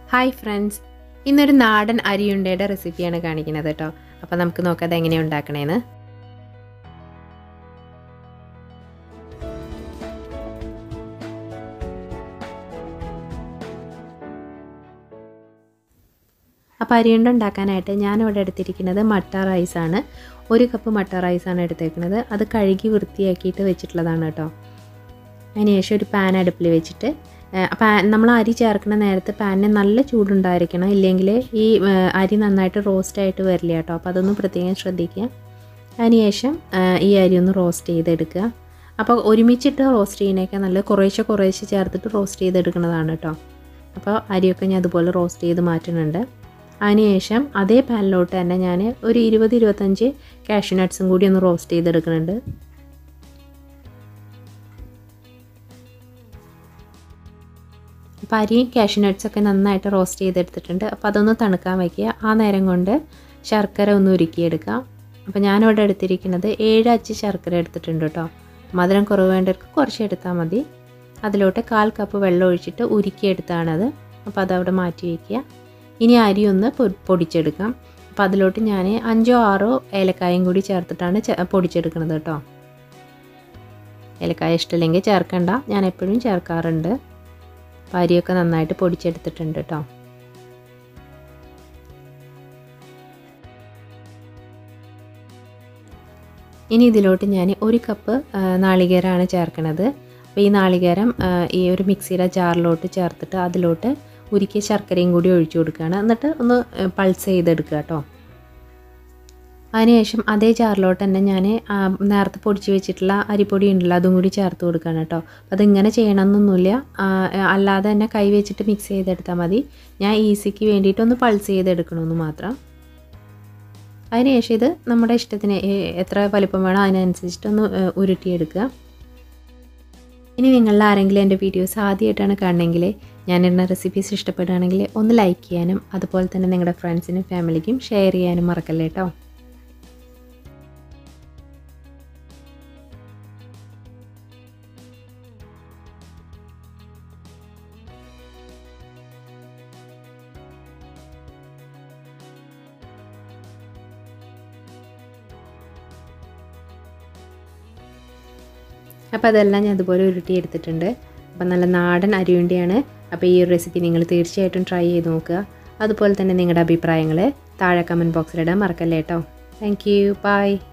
hi friends ഇന്നൊരു നാടൻ അരിയുണ്ടയുടെ റെസിപ്പിയാണ് കാണിക്കുന്നത് കേട്ടോ അപ്പോൾ നമുക്ക് നോക്കാം അത് എങ്ങനെയാണ് ഉണ്ടാക്കണേന്ന് അപ്പോൾ അരിയുണ്ട ഉണ്ടാക്കാനായിട്ട് ഞാനിവിടെ എടുത്തിരിക്കുന്നത് മട്ട റൈസാണ് ഒരു കപ്പ് മട്ട റൈസാണ് എടുത്തേക്കുന്നത് അത് കഴുകി വൃത്തിയാക്കിയിട്ട് വെച്ചിട്ടുള്ളതാണ് കേട്ടോ അതിനുശേഷം ഒരു പാൻ അടുപ്പിൽ വെച്ചിട്ട് പാൻ നമ്മൾ അരി ചേർക്കുന്ന നേരത്ത് പാനിന് നല്ല ചൂടുണ്ടായിരിക്കണം ഇല്ലെങ്കിൽ ഈ അരി നന്നായിട്ട് റോസ്റ്റ് ആയിട്ട് വരില്ല കേട്ടോ അപ്പോൾ അതൊന്ന് പ്രത്യേകം ശ്രദ്ധിക്കുക അതിനുശേഷം ഈ അരി ഒന്ന് റോസ്റ്റ് ചെയ്തെടുക്കുക അപ്പോൾ ഒരുമിച്ചിട്ട് റോസ്റ്റ് ചെയ്യുന്നതൊക്കെ നല്ല കുറേശ്ശെ കുറേശ്ശെ ചേർത്തിട്ട് റോസ്റ്റ് ചെയ്തെടുക്കുന്നതാണ് കേട്ടോ അപ്പോൾ അരിയൊക്കെ ഞാൻ അതുപോലെ റോസ്റ്റ് ചെയ്ത് മാറ്റുന്നുണ്ട് അതിനുശേഷം അതേ പാനിലോട്ട് തന്നെ ഞാൻ ഒരു ഇരുപത് ഇരുപത്തഞ്ച് കാഷ്യൂ നട്ട്സും കൂടി ഒന്ന് റോസ്റ്റ് ചെയ്തെടുക്കുന്നുണ്ട് അപ്പോൾ അരിയും കാഷ്യൂ നട്ട്സൊക്കെ നന്നായിട്ട് റോസ്റ്റ് ചെയ്തെടുത്തിട്ടുണ്ട് അപ്പോൾ അതൊന്ന് തണുക്കാൻ വയ്ക്കുക ആ നേരം കൊണ്ട് ശർക്കര ഒന്ന് ഉരുക്കിയെടുക്കാം അപ്പോൾ ഞാനിവിടെ എടുത്തിരിക്കുന്നത് ഏഴ് അച്ച് ശർക്കര എടുത്തിട്ടുണ്ട് കേട്ടോ മധുരം കുറവ് വേണ്ടവർക്ക് കുറച്ച് എടുത്താൽ മതി അതിലോട്ട് കാൽ കപ്പ് വെള്ളം ഒഴിച്ചിട്ട് ഉരുക്കിയെടുത്താണത് അപ്പോൾ അതവിടെ മാറ്റി വയ്ക്കുക ഇനി അരി ഒന്ന് പൊടിച്ചെടുക്കാം അപ്പോൾ അതിലോട്ട് ഞാൻ അഞ്ചോ ആറോ ഏലക്കായും കൂടി ചേർത്തിട്ടാണ് പൊടിച്ചെടുക്കുന്നത് കേട്ടോ ഏലക്കായ ഇഷ്ടമില്ലെങ്കിൽ ചേർക്കണ്ട ഞാൻ എപ്പോഴും ചേർക്കാറുണ്ട് അപ്പോൾ അരിയൊക്കെ നന്നായിട്ട് പൊടിച്ചെടുത്തിട്ടുണ്ട് കേട്ടോ ഇനി ഇതിലോട്ട് ഞാൻ ഒരു കപ്പ് നാളികേരമാണ് ചേർക്കണത് അപ്പോൾ ഈ നാളികേരം ഈ ഒരു മിക്സിയുടെ ജാറിലോട്ട് ചേർത്തിട്ട് അതിലോട്ട് ഉരുക്കിയ ശർക്കരയും കൂടി ഒഴിച്ചു കൊടുക്കുകയാണ് എന്നിട്ട് ഒന്ന് പൾസ് ചെയ്തെടുക്കുക കേട്ടോ അതിനുശേഷം അതേ ജാറിലോട്ട് തന്നെ ഞാൻ നേരത്തെ പൊടിച്ച് വെച്ചിട്ടുള്ള അരിപ്പൊടി ഉണ്ടല്ലോ അതും കൂടി ചേർത്ത് കൊടുക്കുകയാണ് കേട്ടോ അപ്പോൾ അതിങ്ങനെ ചെയ്യണമെന്നൊന്നുമില്ല അല്ലാതെ തന്നെ കൈ വെച്ചിട്ട് മിക്സ് ചെയ്തെടുത്താൽ മതി ഞാൻ ഈസിക്ക് വേണ്ടിയിട്ട് ഒന്ന് പൾസ് ചെയ്തെടുക്കണമെന്ന് മാത്രം അതിനുശേഷം ഇത് നമ്മുടെ ഇഷ്ടത്തിന് എത്ര വലിപ്പം വേണോ അതിനനുസരിച്ചിട്ടൊന്ന് ഉരുട്ടിയെടുക്കുക ഇനി നിങ്ങളിൽ ആരെങ്കിലും എൻ്റെ വീഡിയോസ് ആദ്യമായിട്ടാണ് കാണണമെങ്കിൽ ഞാനിടുന്ന റെസിപ്പീസ് ഇഷ്ടപ്പെടുകയാണെങ്കിൽ ഒന്ന് ലൈക്ക് ചെയ്യാനും അതുപോലെ തന്നെ നിങ്ങളുടെ ഫ്രണ്ട്സിനും ഫാമിലിക്കും ഷെയർ ചെയ്യാനും മറക്കല്ലേ കേട്ടോ അപ്പോൾ അതെല്ലാം ഞാൻ അതുപോലെ ഉരുട്ടി എടുത്തിട്ടുണ്ട് അപ്പോൾ നല്ല നാടൻ അരിയുണ്ടിയാണ് അപ്പോൾ ഈ ഒരു റെസിപ്പി നിങ്ങൾ തീർച്ചയായിട്ടും ട്രൈ ചെയ്ത് നോക്കുക അതുപോലെ തന്നെ നിങ്ങളുടെ അഭിപ്രായങ്ങൾ താഴെ കമൻറ്റ് ബോക്സിലിടാൻ മറക്കല്ലേ കേട്ടോ താങ്ക് യു ബൈ